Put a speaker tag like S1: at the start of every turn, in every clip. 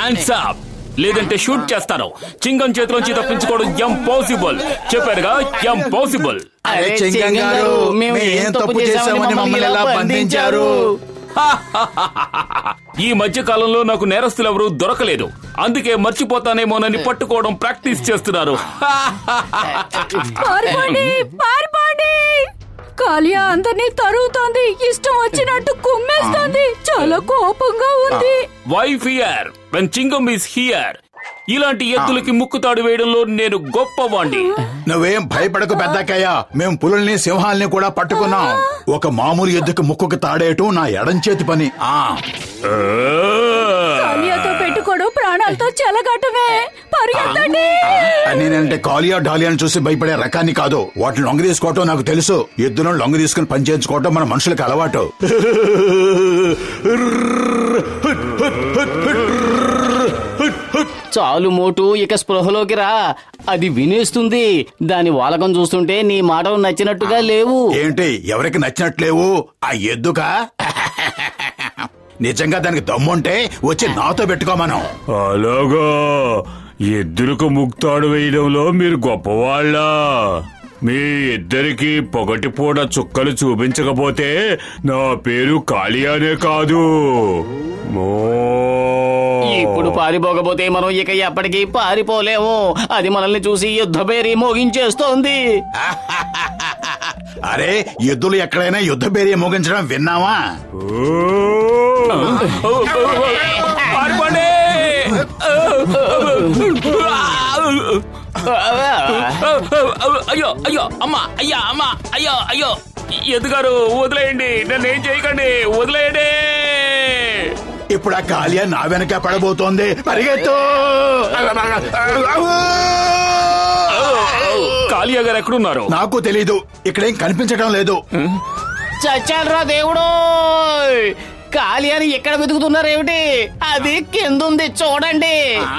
S1: Hands up లేదంటే shoot చేస్తాను చింగం చేతిలోంచి తప్పించుకోవడం ఇంపాసిబుల్ చెప్పారుగా ఇంపాసిబుల్
S2: అరే చింగం గారు మేము ఏం తప్పు చేశామని మమ్మల్ని ఎలా బంధించారు
S1: ఈ మధ్య కాలంలో నాకు నేరస్తులు ఎవరు దొరకలేదు అందుకే మర్చిపోతానేమోనని పట్టుకోవడం ప్రాక్టీస్ చేస్తున్నారు
S3: పారిపోండి పారిపోండి కాలియా అందరినీ తరుగుతోంది ఇష్టం వచ్చినట్టు కుమ్మేస్తోంది చాలా కోపంగా ఉంది
S1: why fear when Chingam is here ఇలాంటి ఎత్తులకి ముక్కుతాడు వేయడంలో నేను గొప్పవాణ్ణి
S2: నువ్వేం భయపడకు పెద్దకయ్య మేము పులుల్ని సింహాల్ని కూడా పట్టుకున్నాం ఒక మామూలు ఎద్దుకు ముక్కుకు తాడేయటం నా ఎడం చేతి పని ఆ
S3: కాలియాతో పెట్టుకోడు ప్రాణాలతో చెలగటమే పరిగెత్తండి
S2: నేనంటే కాలియా డాలియాని చూసి భయపడే రకాన్ని కాదు వాటిని లొంగ తీసుకోవటం నాకు తెలుసు ఎద్దులను లొంగ తీసుకుని పని చేయించుకోవటం మన మనుషులకు అలవాటు
S4: చాలు మోటు ఇక స్పృహలోకి రా అది వినేస్తుంది దాని వాలకం చూస్తుంటే నీ మాటలు నచ్చినట్టుగా లేవు
S2: ఏంటి ఎవరికి నచ్చినట్లేవు ఆ ఎద్దుకా నిజంగా దానికి దమ్ముంటే వచ్చి నాతో పెట్టుకో మనం
S1: అలాగా ఎద్దులకు ముక్తాడు వేయడంలో మీరు గొప్పవాళ్ళ మీ ఇద్దరికి పొగటి పూట చుక్కలు చూపించకపోతే నా పేరు కాళియానే కాదు మో.
S4: ఇప్పుడు పారిపోకపోతే మనం ఇక ఎప్పటికీ పారిపోలేము అది మనల్ని చూసి యుద్ధ పేరి మోగించేస్తోంది
S2: అరే ఎద్దులు ఎక్కడైనా యుద్ధ బేరీ మోగించడం విన్నావా
S1: పారిపోండి! అయ్యో అయ్యో అమ్మా అయ్యా అమ్మా అయ్యో అయ్యో ఎదుగారు వదిలేయండి నన్ను ఏం చేయకండి వదిలేయండి
S2: ఇప్పుడు ఆ కాలియా నా వెనక పడబోతోంది పరిగెత్తు
S1: కాళియా గారు ఎక్కడున్నారు
S2: నాకు తెలీదు ఇక్కడేం కనిపించడం లేదు
S4: చచ్చాడ్రా దేవుడు కాలి అని ఎక్కడ వెతుకుతున్నారేమిటి అది కిందుంది చూడండి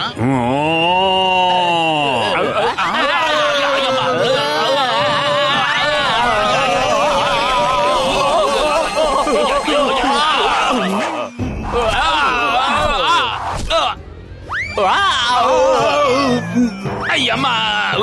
S1: అయ్యమ్మా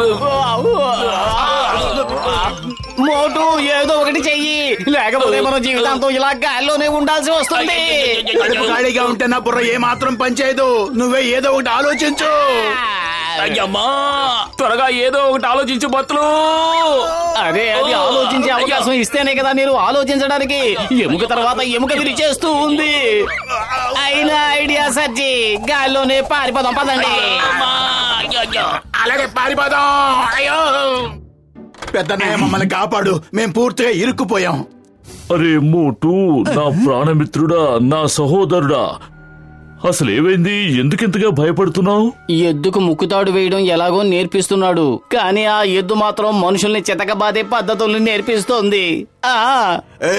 S4: మోటు ఏదో ఒకటి చెయ్యి లేకపోతే మన జీవితాంతం ఇలా గాల్లోనే ఉండాల్సి వస్తుంది
S2: కడుపు ఖాళీగా ఉంటే నా బుర్ర ఏ మాత్రం పనిచేయదు నువ్వే ఏదో ఒకటి ఆలోచించు
S1: అయ్యమ్మా త్వరగా ఏదో ఒకటి ఆలోచించు బతులు
S4: అరే అది ఆలోచించే అవకాశం ఇస్తేనే కదా నేను ఆలోచించడానికి ఎముక తర్వాత ఎముక విరిచేస్తూ ఉంది అయినా ఐడియా సర్జీ గాల్లోనే పారిపోదాం పదండి
S2: అలాగే పారిపోదాం అయ్యో పెద్దన్నయ్య మమ్మల్ని కాపాడు మేం పూర్తిగా ఇరుక్కుపోయాం
S5: అరే మోటు నా ప్రాణమిత్రుడా నా సహోదరుడా అసలు ఏమైంది ఎందుకింతగా భయపడుతున్నావు
S4: ఎద్దుకు ముక్కుతాడు వేయడం ఎలాగో నేర్పిస్తున్నాడు కానీ ఆ ఎద్దు మాత్రం మనుషుల్ని చితకబాదే పద్ధతుల్ని నేర్పిస్తోంది ఆ
S2: ఏ,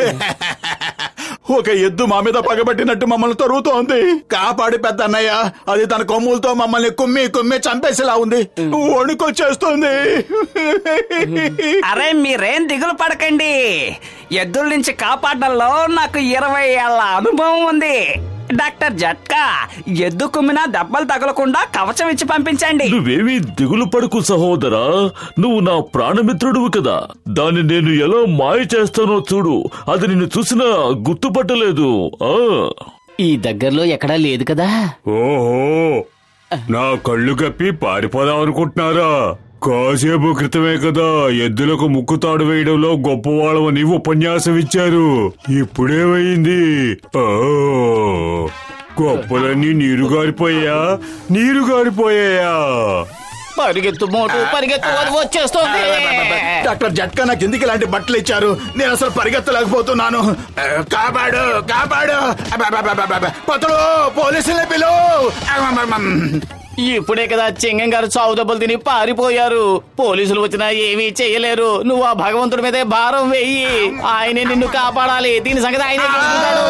S2: ఒక ఎద్దు మా మీద పగబట్టినట్టు మమ్మల్ని తరుగుతోంది కాపాడి పెద్దన్నయ్య అది తన కొమ్ములతో మమ్మల్ని కుమ్మి కుమ్మి చంపేసేలా ఉంది వణుకొచ్చేస్తుంది
S6: అరే మీరేం దిగులు పడకండి ఎద్దుల నుంచి కాపాడడంలో నాకు ఇరవై ఏళ్ల అనుభవం ఉంది డాక్టర్ జట్కా ఎద్దు కుమ్మిన దెబ్బలు తగలకుండా కవచం ఇచ్చి పంపించండి
S5: నువ్వేమీ దిగులు పడుకు సహోదరా నువ్వు నా ప్రాణమిత్రుడువు కదా దాన్ని నేను ఎలా మాయ చేస్తానో చూడు అది నిన్ను చూసినా గుర్తుపట్టలేదు ఆ
S4: ఈ దగ్గరలో ఎక్కడా లేదు కదా
S1: ఓహో నా కళ్ళు కప్పి పారిపోదాం అనుకుంటున్నారా కాసేపు క్రితమే కదా ఎద్దులకు ముక్కుతాడు వేయడంలో గొప్పవాళ్ళమని ఉపన్యాసం ఇచ్చారు ఇప్పుడేమైంది ఓ, గొప్పలన్నీ నీరు గారిపోయా నీరు గారిపోయాయా
S4: పరిగెత్తు మోటు పరిగెత్తు అది వచ్చేస్తోంది
S2: డాక్టర్ జట్కా నాకు ఎందుకు ఇలాంటి బట్టలు ఇచ్చారు నేను అసలు పరిగెత్తలేకపోతున్నాను ఆ, కాపాడు కాపాడు అబ్బబ్బబ్బబ్బబ్బ. పతులు పోలీసులే పిలు
S4: ఇప్పుడే కదా చింగం గారు చావు దెబ్బలు తిని పారిపోయారు పోలీసులు వచ్చినా ఏమీ చేయలేరు నువ్వు ఆ భగవంతుడి మీదే భారం వేయి ఆయనే నిన్ను కాపాడాలి దీని సంగతి ఆయనే చూసుకుంటాడు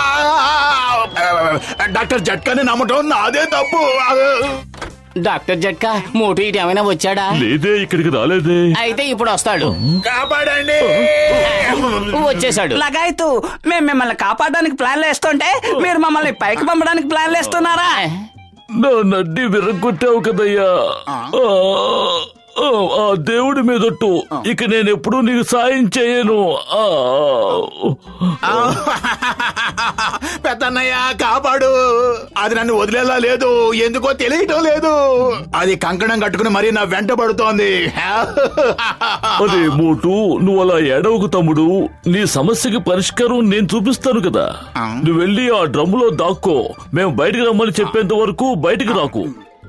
S2: డాక్టర్ జట్కాని నమ్మటం నాదే తప్పు
S4: డాక్టర్ జట్కా మోటు ఇటు ఏమైనా వచ్చాడా
S5: లేదే ఇక్కడికి రాలేదే
S4: అయితే ఇప్పుడు వస్తాడు
S2: కాపాడండి
S4: వచ్చేసాడు
S6: లగాయతు మేము మిమ్మల్ని కాపాడడానికి ప్లాన్లు వేస్తుంటే మీరు మమ్మల్ని పైకి పంపడానికి ప్లాన్లు వేస్తున్నారా
S5: నా నడ్డి విరగొట్టావు కదయ్యా ఆ, ఆ, ఆ దేవుడి మీదట్టు ఇక నేను ఎప్పుడూ నీకు సాయం చేయను ఆ,
S2: పెద్దన్నయ్య కాపాడు అది నన్ను వదిలేలా లేదు ఎందుకో తెలియటం లేదు అది కంకణం కట్టుకుని మరీ నా వెంట పడుతోంది
S5: అదే మోటు నువ్వు అలా ఏడవకు తమ్ముడు నీ సమస్యకి పరిష్కారం నేను చూపిస్తాను కదా నువ్వు వెళ్ళి ఆ డ్రమ్ములో దాక్కో మేము బయటికి రమ్మని చెప్పేంత వరకు బయటికి రాకు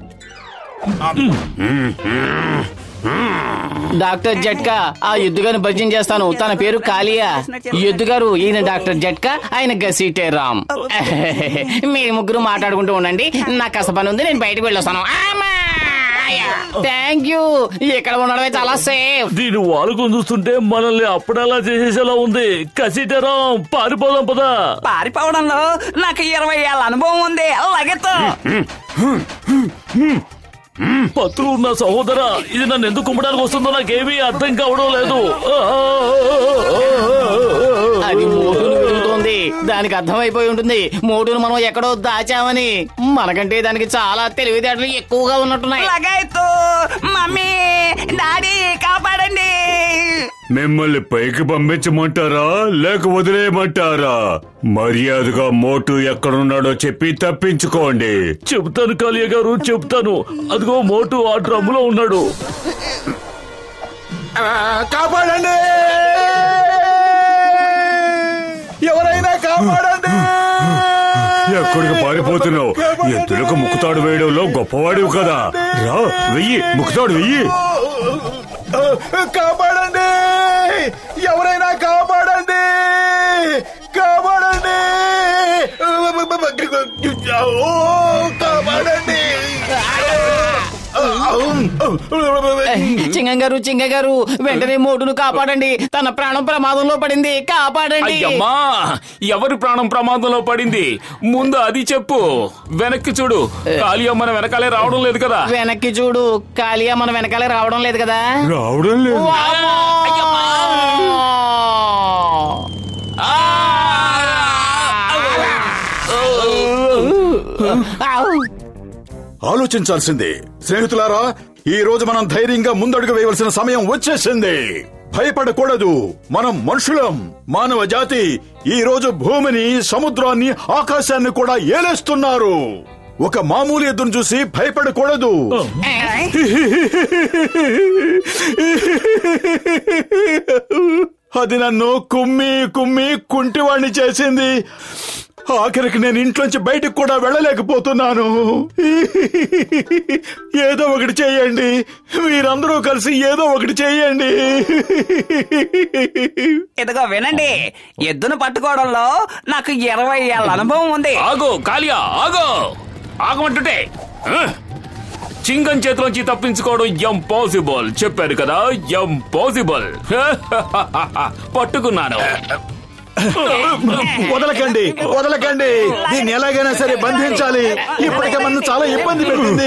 S4: డాక్టర్ జట్కా ఆ ఎద్దుగారిని పరిచయం చేస్తాను తన పేరు కాలియా ఎద్దు గారు ఈయన డాక్టర్ జట్కా ఆయన గసీటే రామ్ మీరు ముగ్గురు మాట్లాడుకుంటూ ఉండండి నాకు కాస్త పని ఉంది నేను బయటకు వెళ్ళొస్తాను థ్యాంక్ యూ ఇక్కడ ఉండడమే చాలా సేఫ్
S5: దీని వాలుకొని చూస్తుంటే మనల్ని అప్పుడలా చేసేసేలా ఉంది కసిటరం పారిపోదాం పదా
S6: పారిపోవడంలో నాకు ఇరవై ఏళ్ళ అనుభవం ఉంది లగెత్తు
S5: పత్రులు ఉన్న సహోదర ఇది నన్ను ఎందుకు కుమ్మడానికి వస్తుందో నాకేమీ అర్థం కావడం లేదు ఆ, ఆ, ఆ, ఆ,
S4: అది మోటును వెతుకుతోంది దానికి అర్థమైపోయి ఉంటుంది మోటును మనం ఎక్కడో దాచామని మనకంటే దానికి చాలా తెలివితేటలు ఎక్కువగా ఉన్నట్టున్నాయి
S6: లగెత్తు మమ్మీ డాడీ కాపాడండి
S7: మిమ్మల్ని పైకి పంపించమంటారా లేక వదిలేయమంటారా మర్యాదగా మోటు ఎక్కడున్నాడో చెప్పి తప్పించుకోండి
S5: చెప్తాను కాళియ గారు చెప్తాను అదిగో మోటు ఆ డ్రమ్ములో ఉన్నాడు
S2: ఆ, కాపాడండి ఎవరైనా కాపాడండి
S7: ఎక్కడికి పారిపోతున్నావు ఎద్దులకు ముక్కుతాడు వేయడంలో గొప్పవాడివి కదా రా వెయ్యి ముక్కుతాడు వెయ్యి
S2: కాపాడండి ఎవరైనా కాపాడండి కాపాడండి ఓ, కాపాడండి
S4: చింగం గారు చింగ గారు వెంటనే మోటును కాపాడండి తన ప్రాణం ప్రమాదంలో పడింది కాపాడండి
S1: అయ్యమ్మా ఎవరి ప్రాణం ప్రమాదంలో పడింది ముందు అది చెప్పు వెనక్కి చూడు కాళీ మన వెనకాలే రావడం లేదు కదా
S4: వెనక్కి చూడు కాలియా మన వెనకాలే రావడం లేదు కదా
S7: రావడం లేదు
S4: ఆవ్.
S2: ఆలోచించాల్సిందే స్నేహితులారా ఈ రోజు మనం ధైర్యంగా ముందడుగు వేయవలసిన సమయం వచ్చేసింది భయపడకూడదు మనం మనుషులం మానవ జాతి ఈ రోజు భూమిని సముద్రాన్ని ఆకాశాన్ని కూడా ఏలేస్తున్నారు ఒక మామూలు ఎద్దును చూసి భయపడకూడదు అది నన్ను కుమ్మి కుమ్మి కుంటివాణ్ణి చేసింది ఆఖరికి నేను ఇంట్లోంచి బయటకు కూడా వెళ్ళలేకపోతున్నాను ఏదో ఒకటి చేయండి మీరందరూ కలిసి ఏదో ఒకటి చేయండి
S6: ఇదిగో వినండి ఎద్దును పట్టుకోవడంలో నాకు ఇరవై ఏళ్ళ అనుభవం ఉంది
S1: ఆగో కాళియా ఆగో ఆగమంటుంటే ఆ? చింగం చేతిలోంచి తప్పించుకోవడం ఎంపాసిబుల్ చెప్పారు కదా ఎంపాసిబుల్ పట్టుకున్నాను
S2: వదలకండి వదలకండి దీన్ని ఎలాగైనా సరే బంధించాలి ఇప్పటికే మనం చాలా ఇబ్బంది పెట్టింది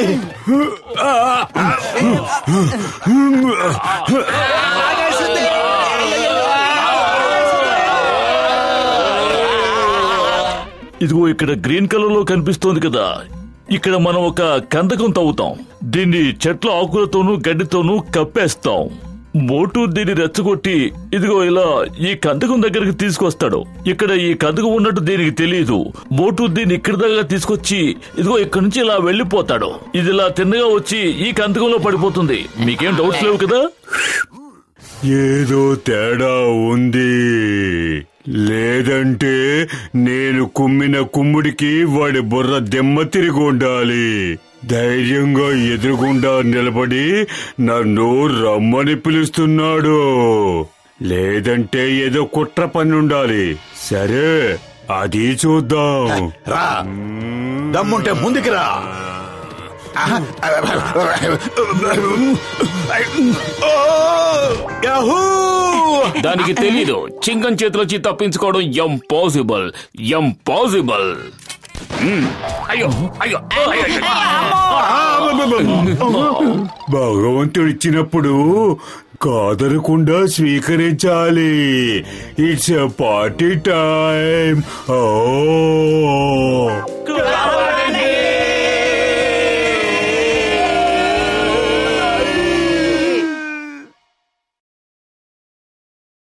S5: ఇదిగో ఇక్కడ గ్రీన్ కలర్ లో కనిపిస్తోంది కదా ఇక్కడ మనం ఒక కందకం తవ్వుతాం దీన్ని చెట్ల ఆకులతోనూ గడ్డితోనూ కప్పేస్తాం మోటు దీన్ని రెచ్చగొట్టి ఇదిగో ఇలా ఈ కందకం దగ్గరికి తీసుకొస్తాడు ఇక్కడ ఈ కందకం ఉన్నట్టు దీనికి తెలియదు మోటు దీన్ని ఇక్కడి దాకా తీసుకొచ్చి ఇదిగో ఇక్కడ నుంచి ఇలా వెళ్ళిపోతాడు ఇది ఇలా తిన్నగా వచ్చి ఈ కందకంలో పడిపోతుంది మీకేం డౌట్స్ లేవు కదా
S7: ఏదో తేడా ఉంది లేదంటే నేను కుమ్మిన కుమ్ముడికి వాడి బుర్ర దెమ్మ తిరిగి ఉండాలి ధైర్యంగా ఎదురుగుండా నిలబడి నన్ను రమ్మని పిలుస్తున్నాడు లేదంటే ఏదో కుట్ర పని ఉండాలి సరే అది చూద్దాం
S2: రా దమ్ముంటే ముందుకు రా ఓ! యాహూ!
S1: దానికి తెలీదు చింగం చేతిలోంచి తప్పించుకోవడం ఎంపాసిబుల్ ఎంపాసిబుల్ అయ్యో అయ్యో అయ్యో, అయ్యో.
S7: భగవంతుడు ఇచ్చినప్పుడు కాదనకుండా స్వీకరించాలి ఇట్స్ పార్టీ టైం ఓ